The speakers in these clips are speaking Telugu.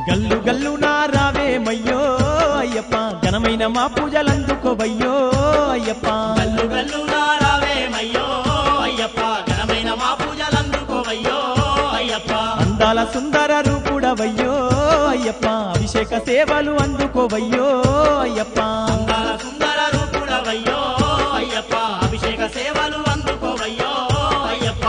గల్లు గల్లు నా రావేమయ్యో అయ్యప్ప ఘనమైన మా పూజలందుకోవయ్యో అయ్యప్ప గల్లు గల్లు నారావేమయ్యో అయ్యప్ప ఘనమైన మా పూజలందుకోవయ్యో అయ్యప్ప అందాల సుందర రూపుడవయ్యో అయ్యప్ప అభిషేక సేవలు అందుకోవయ్యో అయ్యప్ప అందాల సుందర రూపుడవయ్యో అయ్యప్ప అభిషేక సేవలు అందుకోవయ్యో అయ్యప్ప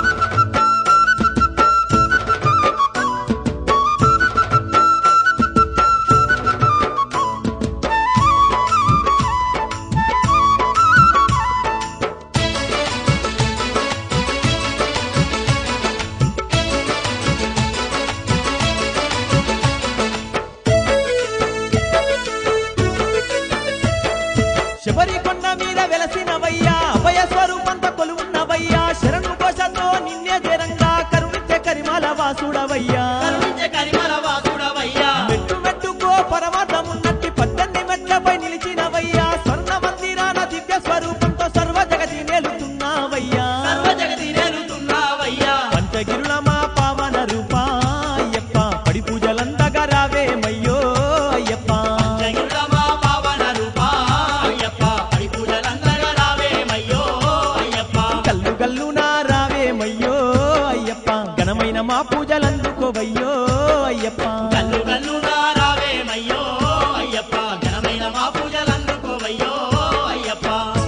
శబరి కొండ మీద వెలసినవయ్యా అభయ స్వరూపంత కొలువున్నవయ్యా శరణు కోశతో నిన్నే జరంగా కరుణించే కరిమాల వాసుడవయ్యా కరుణించే కరిమల వాసుడవయ్యా మెట్టు మెట్టుకో పరమార్థమున్నట్టి పద్దెనిమిది మెట్లపై నిలిచినవయ్యా స్వర్ణ మందిరాన దివ్య స్వరూపంతో సర్వ జగతి నేలుతున్నావయ్యా సర్వ జగతి నేలుతున్నావయ్యా పంచగిరుల మా పావన రూపా అయ్యప్ప పడి పూజలందగా రావేమయ్యో అయ్యప్ప జగిరులమా పావన రూపా అయ్యప్ప పడి పూజలందరూ రావేమయ్యో అయ్యప్ప కల్లు గల్లు నా రావేమయ్యో అయ్యప్ప ఘనమైన మా పూజలందుకోవయ్యో అయ్యప్ప గల్లు గల్లు నారావేమయ్యో అయ్యప్ప ఘనమైన మా పూజలందుకోవయ్యో అయ్యప్ప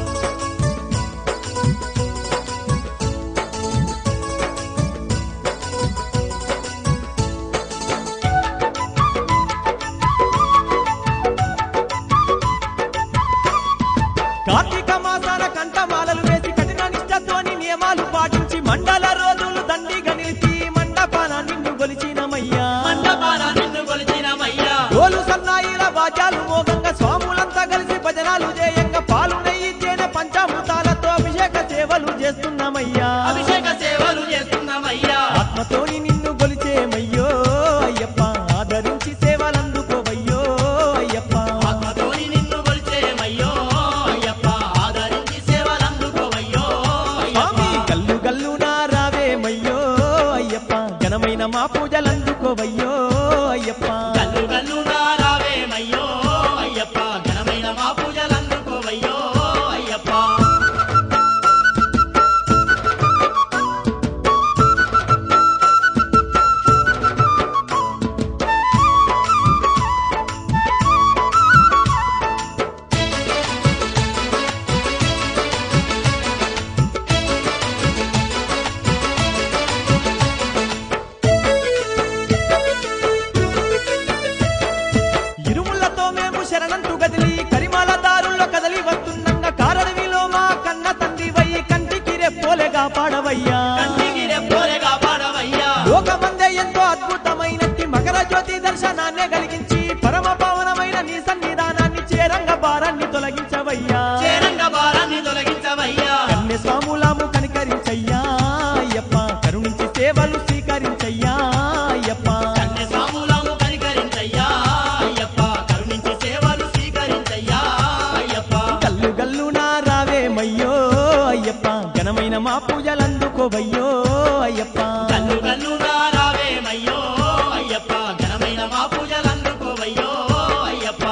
కార్తీక మాసాల కంఠమాలలు వేసి కఠిన నిష్టతోని నియమాలు పాటించి మండల రోజులు దండిగా నిలిచి మండపాన నిన్ను గొలిచినమయ్యా మండపాన నిన్ను కొలిచినమయ్యా డోలు సన్నాయిల వాద్యాలు మోగంగా స్వాములంతా కలిసి భజనాలు చేయంగా పాలు నెయ్యి తేనె పంచామృతాలతో అభిషేక సేవలు చేస్తున్నామయ్యా అభిషేక సేవలు చేస్తున్నామయ్యా ఆత్మతోని నిన్ను గొలిచేమయ్యో అయ్యప్ప ఆదరించి సేవలందుకోవయ్యో అయ్యప్ప ఆత్మతోని నిన్ను కొలిచేమయ్యో అయ్యప్ప ఆదరించి సేవలందుకోవయ్యో స్వామి అయ్యప్ప గల్లు గల్లు నా రావేమయ్యో అయ్యప్ప ఘనమైన మా పూజలందుకోవయ్యో అయ్యప్ప గల్లు గల్లు నారావేమయ్యో అయ్యప్ప ఘనమైన మా పూజలందుకోవయ్యో అయ్యప్ప ఇరుములతో మేము శరణంటూ గదిలి కరిమాల దారుల్లో కదలి వస్తుండగా కారడవిలో మా కన్న తండ్రి వయ్యి కంటికి రెప్పోలేగా పాడవయ్యా కంటికి రెప్పోలేగా పాడవయ్యా లోకమందే ఎంతో అద్భుతమైనట్టి మకర జ్యోతి దర్శనాన్ని కలిగించి పరమ పావనమైన నీ సన్నిధానాన్ని చేరంగ భారాన్ని తొలగించవయ్యా చేరంగ భారాన్ని తొలగించవయ్యా కన్య స్వాములాము కనికరించయ్యా అయ్యప్ప కరుణించి సేవలు స్వీకరించయ్యా అయ్యప్ప కన్య స్వాములము కనికరించయ్యా అయ్యప్ప కరుణించి సేవలు స్వీకరించయ్యా అయ్యప్ప గల్లు గల్లు నా రావేమయ్యో అయ్యప్ప ఘనమైన మా పూజలందుకోవయ్యో అయ్యప్ప గల్లు గల్లు రావేమయ్యో అయ్యప్ప ఘనమైన మా పూజలందుకోవయ్యో అయ్యప్ప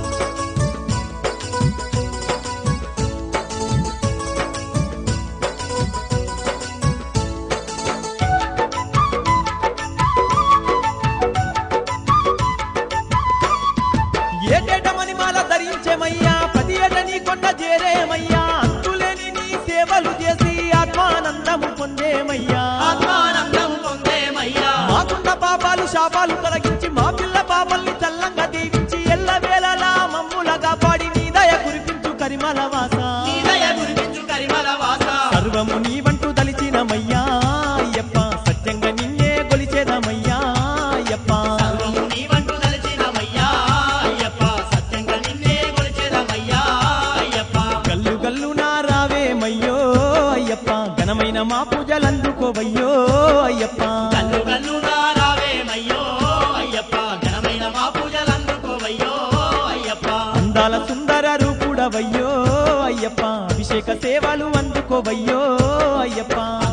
ఏటేట మణిమాల ధరించేమయ్యా ప్రతి ఏట నీ కొండ చేరేమయ్యా అంతులేని నీ సేవలు చేసి ఆత్మానందము పొందేమయ్యా ఆత్మానందం పొందేమయ్యా మాకున్న పాపాలు శాపాలు తొలగించి మా పిల్ల పాపల్ని చల్లంగా దీవించి ఎల్ల వేళలా మమ్ములగా పాడి నీ దయ కురిపించు కరిమల వాస నీ దయ గురిపించు కరిమల వాస సర్వము నీ వంటూ దలిచినమయ్యా అయ్యప్ప సత్యంగా నిన్నే గొలిచేదమయ్యా అయ్యప్ప సర్వము నీ వంటు తలచినమయ్యా అయ్యప్ప సత్యంగా నిన్నే కొలిచేదమయ్యా అయ్యప్ప గల్లు గల్లు నా రావేమయ్యో అయ్యప్ప ఘనమైన మా పూజలందుకోవయ్యో అయ్యప్ప గల్లు గల్లు రావేమయ్యో అయ్యప్ప ఘనమైన మా పూజలందుకోవయ్యో అయ్యప్ప అందాల సుందర రూపుడవయ్యో అయ్యప్ప అభిషేక సేవలు అందుకోవయ్యో అయ్యప్ప